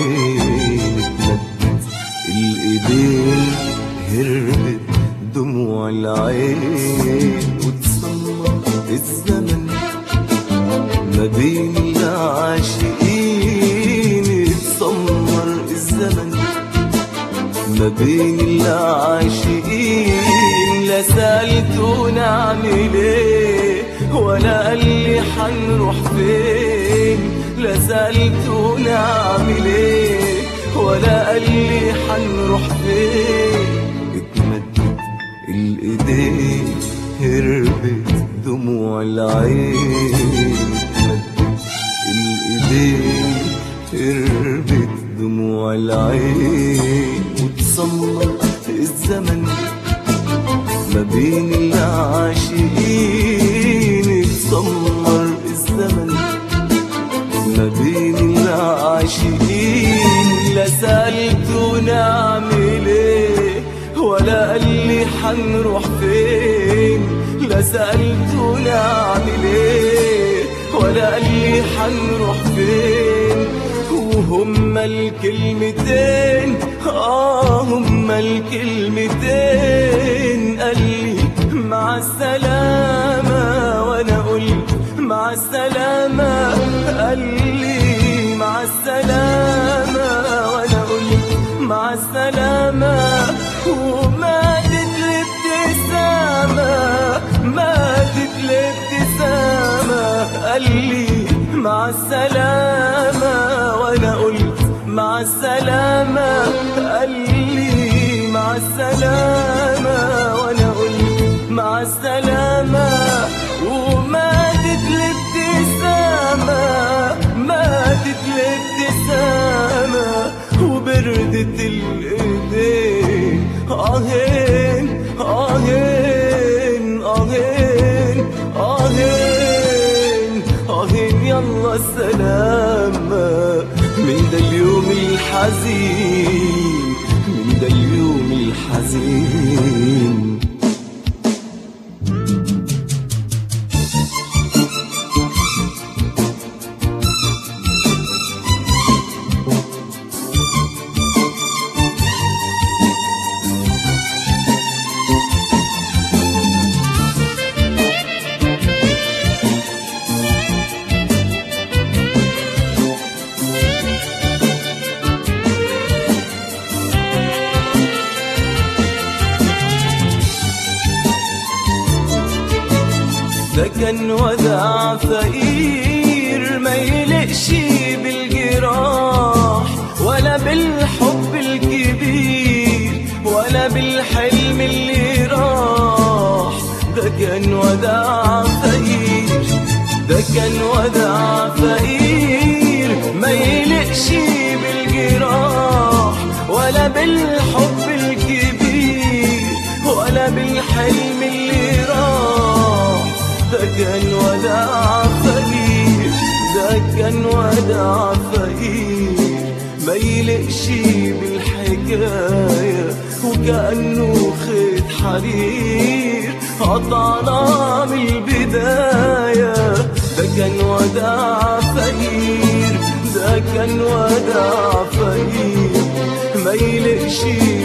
العين اتمدت الايدين هربت دموع العين وتصمم الزمن ما بين العاشقين اتسمر الزمن ما بين العاشقين لا سألته نعمل ايه ولا قال لي حنروح فين لا سألته نعمل ايه ولا قال لي حنروح فين اتمدت الايدين هربت دموع العين اتمدت الايدين هربت دموع العين وتصمر الزمن ما بين العاشقين اتسمر الزمن ما بين العاشقين لا سألته نعمل ايه ولا قال لي حنروح فين لا سألته نعمل ايه ولا قال لي حنروح فين وهما الكلمتين اه هما الكلمتين قال لي مع السلامة وانا قلت مع السلامة قال لي مع السلامة وانا قلت مع السلامة وماتت الابتسامة ماتت الابتسامة قال لي مع السلامة وانا قلت مع السلامة قال لي مع السلامة وانا قلت مع السلامة وماتت الابتسامة ماتت الابتسامة وبردت الايدين آهين آهين آهين آهين آهين يلا السلامة من ده اليوم الحزين من ده اليوم الحزين ده كان وداع فقير ما يلقش بالجراح ولا بالحب الكبير ولا بالحلم اللي راح ده كان وداع فقير ده كان وداع فقير ما يلقش بالجراح ولا بالحب الكبير ولا بالحلم اللي راح ده كان وداع فقير ده كان وداع فقير ما يلقش بالحكاية وكأنه خيط حرير قطعنا من البداية ده كان وداع فقير ده كان وداع فقير ما يلقش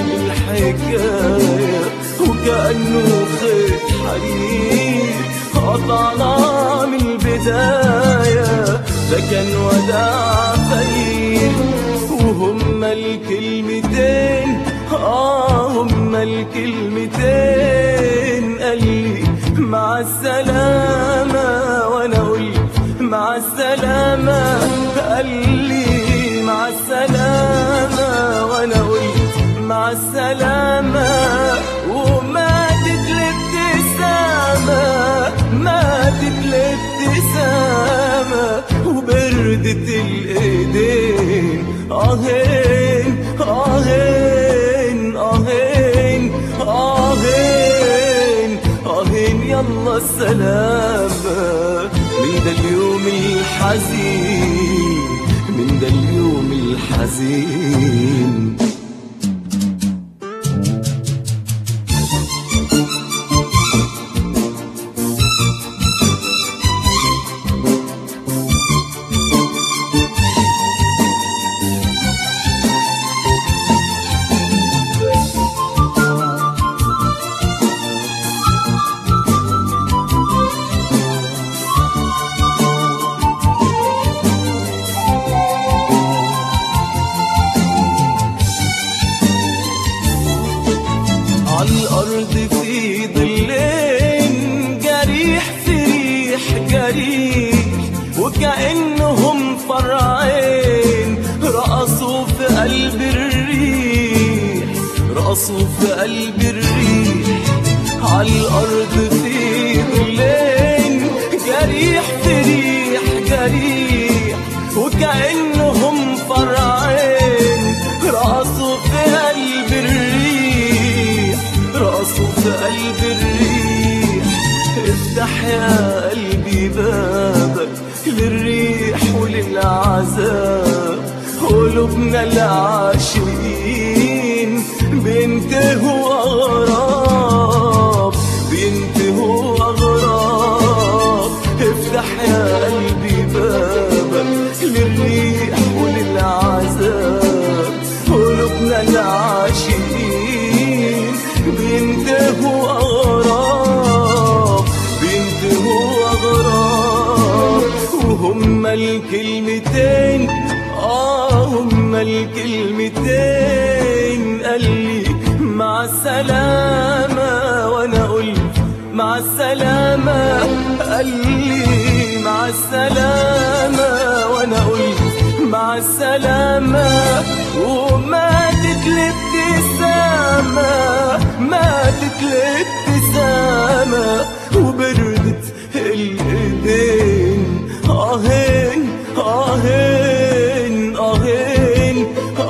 بالحكاية وكأنه خيط حرير قطعنا من البداية ده كان وداع فقير وهما الكلمتين آه هما الكلمتين قال لي مع السلامة وأنا قلت مع السلامة قال لي مع السلامة وأنا قلت مع السلامة وماتت الابتسامة ماتت الابتسامة وبردت الإيدين آهين آهين آهين آهين آهين يلا السلامة من ده اليوم الحزين من ده اليوم الحزين رقصوا في قلب الريح رقصوا في قلب الريح عالأرض في ظلين جريح في ريح جريح وكأنهم فرعين رقصوا في قلب الريح رقصوا في قلب الريح افتح يا قلبي بابك للريح وللعذاب قلوبنا العاشقين بينتهوا أغراب بينتهوا أغراب افتح يا قلبي بابك للريح وللعذاب قلوبنا العاشقين بينتهوا أغراب بينتهوا أغراب وهم الكلمتين آه هم الكلمتين قال لي مع السلامة وأنا قلت مع السلامة قال لي مع السلامة وأنا قلت مع السلامة وماتت الابتسامة ماتت الابتسامة وبردت الإيدين آهين آهين آهين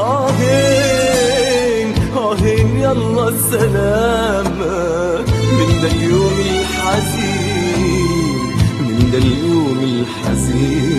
آهين آهين يلا السلامة من ده اليوم الحزين من ده اليوم الحزين